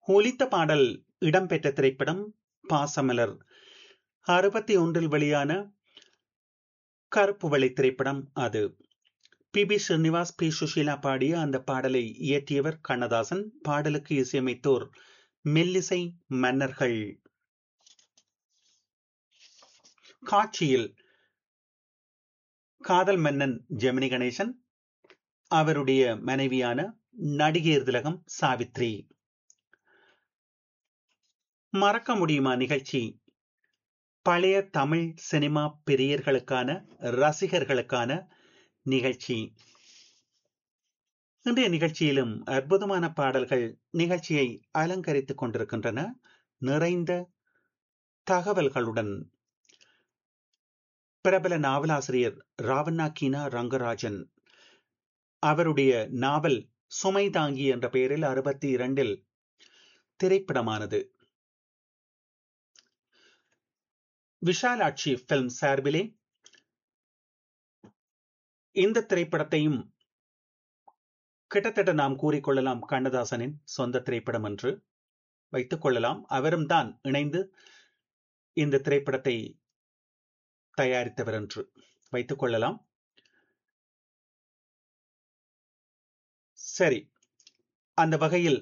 ஒலித்த பாடல் இடம்பெற்ற திரைப்படம் பாசமலர் அறுபத்தி ஒன்றில் வெளியான கருப்பு வெள்ளை திரைப்படம் அது P B Srinivas P Susheela பாடிய அந்த பாடலை இயற்றியவர் கண்ணதாசன் பாடலுக்கு இசையமைத்தோர் மெல்லிசை மன்னர்கள் காட்சியில் காதல் மன்னன் ஜெமினி கணேசன் அவருடைய மனைவியான நடிகர் திலகம் சாவித்ரி மறக்க முடியுமா நிகழ்ச்சி பழைய தமிழ் சினிமா பிரியர்களுக்கான ரசிகர்களுக்கான நிகழ்ச்சி இன்றைய நிகழ்ச்சியிலும் அற்புதமான பாடல்கள் நிகழ்ச்சியை அலங்கரித்துக் கொண்டிருக்கின்றன நிறைந்த தகவல்களுடன் பிரபல நாவலாசிரியர் ராவண்ணா கீனா ரங்கராஜன் அவருடைய நாவல் சுமை தாங்கி என்ற பெயரில் அறுபத்தி இரண்டில் திரைப்படமானது விஷாலாட்சி பிலிம் சார்பிலே இந்த திரைப்படத்தையும் கிட்டத்தட்ட நாம் கூறிக்கொள்ளலாம் கண்ணதாசனின் சொந்த திரைப்படம் என்று வைத்துக் கொள்ளலாம் அவரும் தான் இணைந்து இந்த திரைப்படத்தை தயாரித்தவர் என்று வைத்துக் கொள்ளலாம் சரி அந்த வகையில்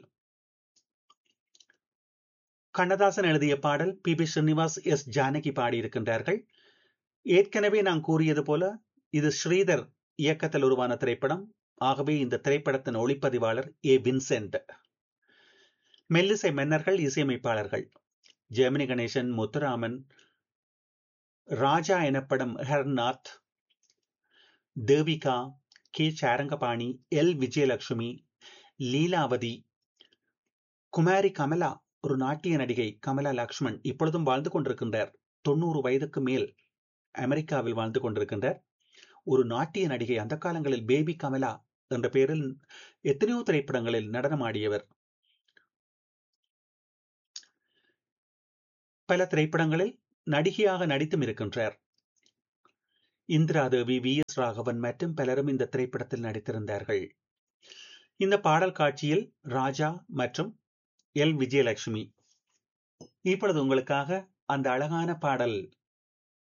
கண்ணதாசன் எழுதிய பாடல் P B Srinivas S Janaki பாடியிருக்கின்றார்கள் ஏற்கனவே நான் கூறியது போல இது ஸ்ரீதர் இயக்கத்தில் உருவான திரைப்படம் ஆகவே இந்த திரைப்படத்தின் ஒளிப்பதிவாளர் ஏ வின்சென்ட் மெல்லிசை மன்னர்கள் இசையமைப்பாளர்கள் ஜெமினி கணேசன் முத்துராமன் ராஜா எனப்படும் ஹர்நாத் தேவிகா கே சாரங்கபாணி எல் விஜயலட்சுமி லீலாவதி குமாரி கமலா ஒரு நாட்டிய நடிகை கமலா லக்ஷ்மண் இப்பொழுதும் வாழ்ந்து கொண்டிருக்கின்றார் தொண்ணூறு வயதுக்கு மேல் அமெரிக்காவில் வாழ்ந்து கொண்டிருக்கின்றார் ஒரு நாட்டிய நடிகை அந்த காலங்களில் பேபி கமலா என்ற பெயரில் எத்தனையோ திரைப்படங்களில் நடனமாடியவர் பல திரைப்படங்களில் நடிகையாக நடித்தும் இருக்கின்றார் இந்திரா தேவி வி எஸ் ராகவன் மற்றும் பலரும் இந்த திரைப்படத்தில் நடித்திருந்தார்கள் இந்த பாடல் காட்சியில் ராஜா மற்றும் எல் விஜயலட்சுமி இப்பொழுது உங்களுக்காக அந்த அழகான பாடல்